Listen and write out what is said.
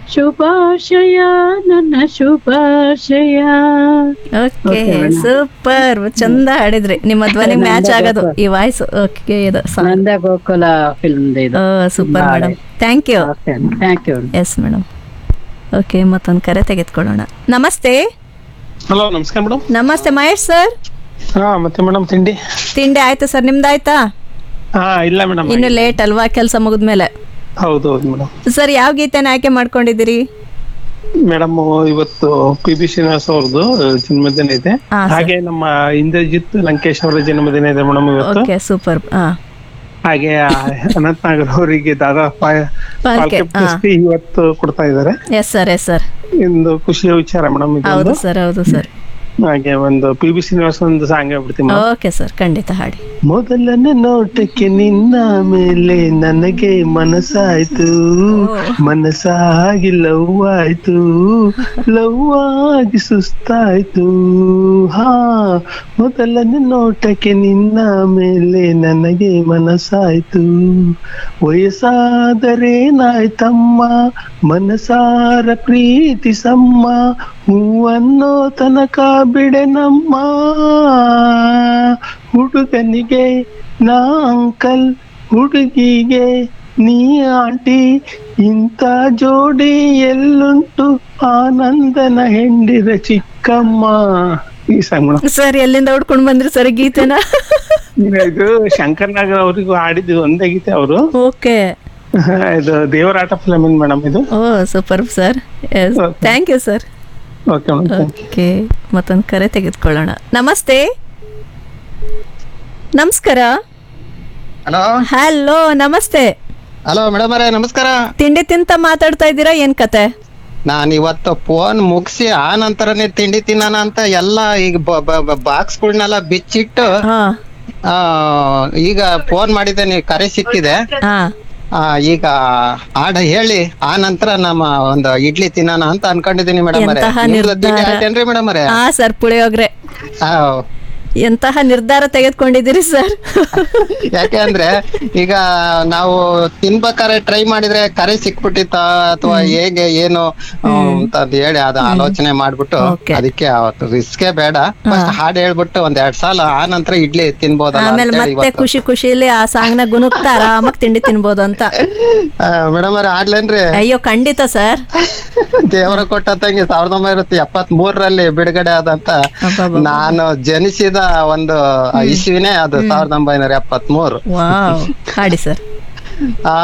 ಶುಭಾಶಯ ನನ್ನ ಶುಭಾಶಯ ಓಕೆ Okay, madam. ಸೂಪರ್ ಚಂದ ಹಾಡಿದ್ರಿ ನಿಮ್ಮ ಧ್ವನಿ ಮ್ಯಾಚ್ ಆಗೋದು ಈ ವಾಯ್ಸ್ ಓಕೆ ಇದು ನಂದ ಗೋಕುಲ ಫಿಲ್ಮ್ ಇದು ಸೂಪರ್ ತುಂಬಾ madam thank you thank you yes madam okay ಮತ್ತೊಂದು ಕರೆ ತೆಗೆದುಕೊಳ್ಳೋಣ ನಮಸ್ತೆ ಹಲೋ ನಮಸ್ಕಾರ ಮೇಡಮ್ ನಮಸ್ತೆ ಮಹೇಶ್ ಸರ್ ಹಾ ಮತ್ತೆ ಮೇಡಮ್ ತಿಂಡಿ ತಿಂಡಿ ಆಯ್ತು ಸರ್ ನಿಮ್ದಾಯ್ತಾ ಹಾ ಇಲ್ಲ ಮೇಡಮ್ ಇನ್ನು ಲೇಟ್ ಅಲ್ವಾ ಕೆಲಸ ಮುಗಿದ್ಮೇಲೆ ಹೌದು ಹೌದು ಮೇಡಮ್ ಸರ್ ಯಾವ ಗೀತೆನ ಆಯ್ಕೆ ಮಾಡ್ಕೊಂಡಿದ್ದೀರಿ ಮೇಡಮ್ ಇವತ್ತು ಪಿ ಬಿ ಶ್ರೀನಿವಾಸ್ ಅವ್ರದ್ದು ಜನ್ಮದಿನ ಇದೆ ಹಾ, sir. ಹಾಗೆ ನಮ್ಮ ಇಂದ್ರಜಿತ್ ಲಂಕೇಶ್ ಅವರ ಜನ್ಮದಿನ ಇದೆ ಮೇಡಮ್ ಇವತ್ತು ಓಕೆ ಸೂಪರ್ ಹಾ ಹಾಗೆ ಅನಂತ್ ನಾಗರ್ ಅವರಿಗೆ ದಾದಾ ಪಾಯ- ಪಾಲ್ಕೆ, ಪಾಲ್ಕೆ ಹಾ. ಪ್ರಶಸ್ತಿ ಇವತ್ತು ಕೊಡ್ತಾ ಇದ್ದಾರೆ ಎಸ್ ಸರ್ ಎಸ್ ಸರ್ ಇಂದು ಖುಷಿಯ ವಿಚಾರ ಮೇಡಮ್ ಹೌದು ಇದೊಂದು ಸರ್ ಹೌದು ಸರ್ ಹಾಗೆ ಒಂದು ಪಿ ಬಿ ಶ್ರೀನಿವಾಸ್ ಒಂದು ಸಾಂಗ್ ಹೇಳ್ಬಿಡ್ತೀನಿ madam. ಓಕೆ ಸರ್ ಖಂಡಿತ ಹಾಡಿ ಮೊದಲನೇ ನೋಟಕ್ಕೆ ನಿನ್ನ ಮೇಲೆ ನನಗೆ ಮನಸ್ಸಾಯ್ತು ಮನಸ್ಸಾಗಿ ಲವ್ ಆಯ್ತು ಲವ್ ಆಗಿ ಸುಸ್ತಾಯ್ತು ಹಾ ಮೊದಲನೇ ನೋಟಕ್ಕೆ ನಿನ್ನ ಮೇಲೆ ನನಗೆ ಮನಸ್ಸಾಯ್ತು ವಯಸ್ಸಾದರೇನಾಯ್ತಮ್ಮ ಮನಸಾರ ಪ್ರೀತಿಸಮ್ಮ ಹೂವನ್ನೋ ತನಕ ಬಿಡೆನಮ್ಮ ಹುಡುಗನಿಗೆ ನಾ ಅಂಕಲ್ ಹುಡುಗಿಗೆ ನೀ ಆಂಟಿ ಇಂಥ ಜೋಡಿ ಎಲ್ಲುಂಟು ಆನಂದನ ಹೆಂಡಿರ ಚಿಕ್ಕಮ್ಮ ಈ ಸಾಂಗ್ ಮೇಡಮ್ ಸರ್ ಎಲ್ಲಿಂದ ಹುಡ್ಕೊಂಡು ಬಂದ್ರಿ ಸರ್ ಗೀತೆನ ಇದು ಶಂಕರ್ ನಾಗರ್ ಅವರಿಗೂ ಆಡಿದ್ದು ಒಂದೇ ಗೀತೆ ಅವರು ಓಕೆ ಇದು ದೇವರಾಟ ಫಿಲಮ್ ಮೇಡಮ್ ಇದು ಓ super sir yes Okay. Thank you sir okay madam okay ಮತ್ತೊಂದು ಕರೆ ತೆಗೆದುಕೊಳ್ಳೋಣ ನಮಸ್ತೆ ನಮಸ್ಕಾರ ಹಲೋ ಹಲೋ ನಮಸ್ತೆ ಹಲೋ ಮೇಡಮ್ ಅವರೇ ನಮಸ್ಕಾರ ತಿಂಡಿ ತಿಂತ ಮಾತಾಡ್ತಾ ಇದ್ದೀರಾ ಏನ್ ಕತೆ ನಾನ್ ಇವತ್ತು ಫೋನ್ ಮುಗಿಸಿ ಆ ನಂತರನೇ ತಿಂಡಿ ತಿನ್ನೋಣ ಅಂತ ಎಲ್ಲ ಈಗ ಬಾಕ್ಸ್ಗಳನ್ನೆಲ್ಲ ಬಿಚ್ಚಿಟ್ಟು ಹಾ ಆ, ಈಗ ಫೋನ್ ಮಾಡಿದ್ದೆ ನೀವು ಕರೆ ಸಿಕ್ಕಿದೆ ಹಾ ಆ, ಈಗ ಆಡ ಹೇಳಿ ಆ ನಂತರ ನಮ್ಮ ಒಂದು ಇಡ್ಲಿ ತಿನ್ನೋಣ ಅಂತ ಅನ್ಕೊಂಡಿದೀನಿ ಮೇಡಮ್ ಅವರೇ ಎಂತಹ ನಿಮ್ದು ತಿಂಡಿ ನಿರ್ಧಾರ. ಆಯ್ತೇನ್ರಿ ಮೇಡಮ್ ಅವರೇ ಹಾ ಸರ್ ಪುಳಿಯೋಗ್ರೆ ಆ, ಎಂತಹ ನಿರ್ಧಾರ ತೆಗೆದುಕೊಂಡಿದ್ದೀರಿ ಸರ್ ಯಾಕೆ ಅಂದ್ರೆ ಈಗ ನಾವು ತಿನ್ಬೇಕಾದ್ರೆ ಟ್ರೈ ಮಾಡಿದ್ರೆ ಕರೆ ಸಿಕ್ಬಿಟ್ಟಿತ್ತ ಅಥವಾ ಹೇಗೆ ಏನು ಆ, ಅಂತ ಅದ್ ಹೇಳಿ ಅದ ಆಲೋಚನೆ ಮಾಡ್ಬಿಟ್ಟು Okay. ಅದಕ್ಕೆ ಅವತ್ತು ರಿಸ್ಕೇ ಬೇಡ ಫಸ್ಟ್ ಹಾಡ್ ಹೇಳ್ಬಿಟ್ಟು ಒಂದ್ ಎರಡ್ ಸಲ ಆ ನಂತರ ಇಡ್ಲಿ ತಿನ್ಬೋದಲ್ಲ ಆಮೇಲೆ ಅಂತೇಳಿ ಮತ್ತೆ ಇವತ್ತು ಖುಷಿ ಖುಷಿಲಿ ಆ ಸಾಂಗ್ನ ಗುನುಕ್ತಾ ಆರಾಮಾಗಿ ತಿಂಡಿ ತಿನ್ಬೋದು ಅಂತ ಮೇಡಮ್ ಅವ್ರ ಹಾಡ್ಲೇನ್ರಿ ಅಯ್ಯೋ ಖಂಡಿತ ಸರ್ ದೇವರ ಕೊಟ್ಟಂಗೆ ಸಾವಿರದ ಒಂಬೈನೂರ ಎಪ್ಪತ್ ಮೂರರಲ್ಲಿ ಬಿಡುಗಡೆ ಆದಂತ ಅಬ್ಬಬ್ಬಬ್ಬ. ನಾನು ಜನಿಸಿದ ಒಂದು ಇಸ್ವಿನೇ ಅದು ಸಾವಿರದ ಒಂಬೈನೂರ ಎಪ್ಪತ್ ಮೂರು ವಾವ್ ಹಾಡಿ ಸರ್ ಆ